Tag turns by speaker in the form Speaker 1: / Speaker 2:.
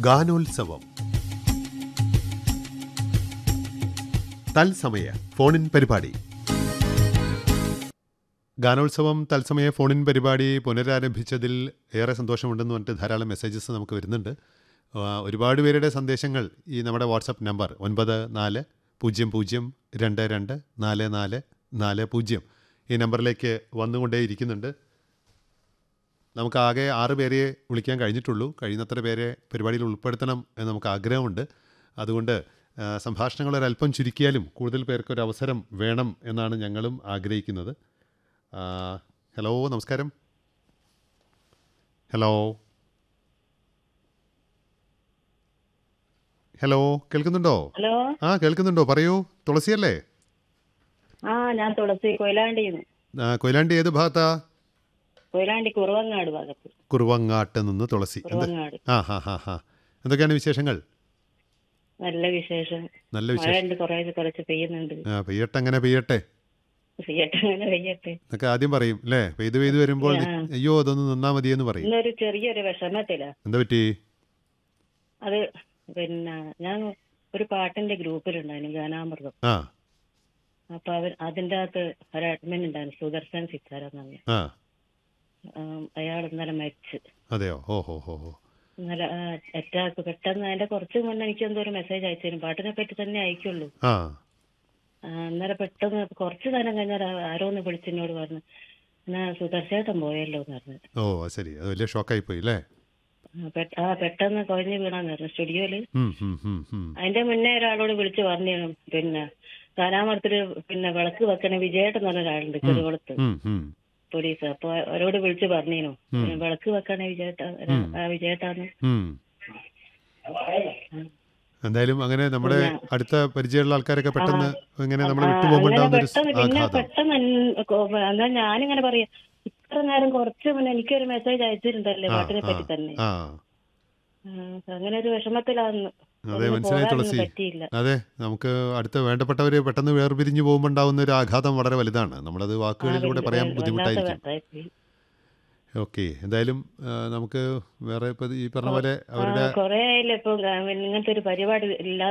Speaker 1: ഗാനോത്സവം തത്സമയ ഫോണിൻ പരിപാടി ഗാനോത്സവം തത്സമയ ഫോണിൻ പരിപാടി പുനരാരംഭിച്ചതിൽ ഏറെ സന്തോഷമുണ്ടെന്ന് പറഞ്ഞിട്ട് ധാരാളം മെസ്സേജസ് നമുക്ക് വരുന്നുണ്ട് ആ, ഒരുപാട് പേരുടെ സന്ദേശങ്ങൾ ഈ നമ്മുടെ വാട്സപ്പ് നമ്പർ ഒൻപത് നാല് പൂജ്യം പൂജ്യം രണ്ട് രണ്ട് നാല് നാല് നാല് പൂജ്യം ഈ നമ്പറിലേക്ക് വന്നുകൊണ്ടേയിരിക്കുന്നുണ്ട് നമുക്ക് ആകെ ആറ് പേരെ വിളിക്കാൻ കഴിഞ്ഞിട്ടുള്ളൂ കഴിയുന്നത്ര പേരെ പരിപാടിയിൽ ഉൾപ്പെടുത്തണം എന്ന് നമുക്ക് ആഗ്രഹമുണ്ട് അതുകൊണ്ട് ആ, സംഭാഷണങ്ങൾ ഒരല്പം ചുരുക്കിയാലും കൂടുതൽ പേർക്ക് ഒരു അവസരം വേണം എന്നാണ് ഞങ്ങളും ആഗ്രഹിക്കുന്നത് ആ, ഹലോ നമസ്കാരം ഹലോ ഹലോ കേൾക്കുന്നുണ്ടോ
Speaker 2: ഹലോ
Speaker 1: ആ കേൾക്കുന്നുണ്ടോ പറയൂ തുളസിയല്ലേ
Speaker 2: ആ ഞാൻ തുളസി കൊയിലാണ്ടിന്ന്
Speaker 1: ആ, കൊയിലാണ്ടി ഏത് ഭാഗത്താ
Speaker 2: കൊയിലാണ്ടി കുറവങ്ങാട് ഭാഗത്ത്
Speaker 1: കുറുവങ്ങാട്ട് നിന്ന് തുളസി എന്ത്
Speaker 2: കുറവങ്ങാട്
Speaker 1: ആ ഹാ ഹാ ഹാ എന്തൊക്കെയാണ് വിശേഷങ്ങൾ
Speaker 2: നല്ല വിശേഷം
Speaker 1: നല്ല
Speaker 2: മഴ
Speaker 1: വിശേഷം
Speaker 2: ഉണ്ട് കുറേ കുറച്ച് പെയ്യുന്നുണ്ട്
Speaker 1: ആ പെയ്യട്ടെ അങ്ങനെ പെയ്യട്ടെ
Speaker 2: പെയ്യട്ടെ അങ്ങനെ പെയ്യട്ടെ
Speaker 1: എന്നൊക്കെ ആദ്യം പറയും അല്ലേ പെയ്ത് പെയ്ത് വരുമ്പോൾ
Speaker 2: ആ.
Speaker 1: അയ്യോ അതൊന്ന് നിന്നാ മതിയെന്ന് പറയും
Speaker 2: ഇന്നൊരു ചെറിയൊരു വിഷമത്തില
Speaker 1: എന്താ പറ്റി
Speaker 2: അത് പിന്നെ ഞാൻ ഒരു പാട്ടിന്റെ ഗ്രൂപ്പിലുണ്ടായിരുന്നു ഗാനാമൃതം
Speaker 1: ആ
Speaker 2: അപ്പൊ അവർ അതിന്റെ അകത്ത് ഒരു അഡ്മിൻ ഉണ്ടായിരുന്നു സുദർശൻ സിത്താര എന്നാണ്
Speaker 1: ആ
Speaker 2: അയാൾ ഇന്നലെ മരിച്ച്
Speaker 1: അതെയോ ഓ ഹോ ഹോ ഹോ
Speaker 2: ഇന്നലെ അറ്റാക്ക് പെട്ടെന്ന് അതിന്റെ കുറച്ച് മുന്നേ എനിക്ക് എന്തോ ഒരു മെസ്സേജ് അയച്ചു പാട്ടിനെ പറ്റി തന്നെ അയക്കുള്ളൂ
Speaker 1: ആ
Speaker 2: ആ, അന്നേരം പെട്ടെന്ന് കുറച്ച് നേരം കഴിഞ്ഞാൽ ആരോ ഒന്ന് വിളിച്ചെന്നോട് പറഞ്ഞു എന്നാ സുദർശേട്ടൻ പോയല്ലോ എന്ന് പറഞ്ഞു
Speaker 1: ഓ അത് ശരി അത് വലിയ ഷോക്കായി പോയി അല്ലേ
Speaker 2: ആ, പെ- ആ പെട്ടെന്ന് കുഴഞ്ഞു വീണാന്ന് പറഞ്ഞു സ്റ്റുഡിയോയില്
Speaker 1: ഉം, ഉം, ഉം, ഉം.
Speaker 2: അതിന്റെ മുന്നേ ഒരാളോട് വിളിച്ച് പറഞ്ഞു പിന്നെ കാരാമരത്തില് പിന്നെ വിളക്ക് വെക്കണ വിജയേട്ടൻ എന്ന് പറഞ്ഞ ഒരാളുണ്ട് ചെറുകുളത്ത്
Speaker 1: ഉം, ഉം.
Speaker 2: പോലീസ് അപ്പൊ അവരോട് വിളിച്ച് പറഞ്ഞിനു
Speaker 1: ഉം.
Speaker 2: വിളക്ക് വെക്കണ വിജയേട്ട ആ വിജയേട്ടാന്ന്
Speaker 1: ഉം. എന്തായാലും അങ്ങനെ നമ്മുടെ അടുത്ത പരിചയമുള്ള ആൾക്കാരൊക്കെ പെട്ടെന്ന് ഇങ്ങനെ നമ്മളെ
Speaker 2: ആ,
Speaker 1: വിട്ടുപോകുമ്പോൾ
Speaker 2: അങ്ങനെ
Speaker 1: ഉണ്ടാകുന്ന ഒരു
Speaker 2: പെട്ടെന്ന് പിന്നെ
Speaker 1: ആഘാതം
Speaker 2: പെട്ടെന്ന് എൻ- കൊ- എന്നാ ഞാനിങ്ങനെ പറയാ ഇത്ര നേരം കുറച്ച് മുന്നേ എനിക്കൊരു മെസ്സേജ് അയച്ചിട്ടുണ്ടല്ലേ
Speaker 1: ആ,
Speaker 2: പാട്ടിനെ
Speaker 1: ആ,
Speaker 2: പറ്റി തന്നെ
Speaker 1: ആ
Speaker 2: ആ, അങ്ങനെ ഒരു വിഷമത്തിലാന്ന്
Speaker 1: അതെ
Speaker 2: ഒന്ന്
Speaker 1: മനസ്സിലായി
Speaker 2: പോകാനൊന്നും
Speaker 1: തുളസി
Speaker 2: പറ്റിയില്ല
Speaker 1: അതെ നമുക്ക് അടുത്ത വേണ്ടപ്പെട്ടവർ പെട്ടെന്ന് വേർപിരിഞ്ഞു പോകുമ്പോൾ ഉണ്ടാകുന്ന ഒരു ആഘാതം വളരെ വലുതാണ് നമ്മളത് വാക്കുകളിലൂടെ
Speaker 2: ആ,
Speaker 1: പറയാൻ
Speaker 2: വല്ലാത്ത
Speaker 1: ബുദ്ധിമുട്ടായിരിക്കും
Speaker 2: വേദനയായിപ്പോയി.
Speaker 1: ഓക്കെ എന്തായാലും ആ, നമുക്ക് വേറെ ഇപ്പം ഈ പറഞ്ഞ പോലെ അവരുടെ
Speaker 2: ആ, കൊറേ ആയില്ലേ ഇപ്പൊ ഇങ്ങനത്തെ ഒരു പരിപാടി ഇല്ലാതെ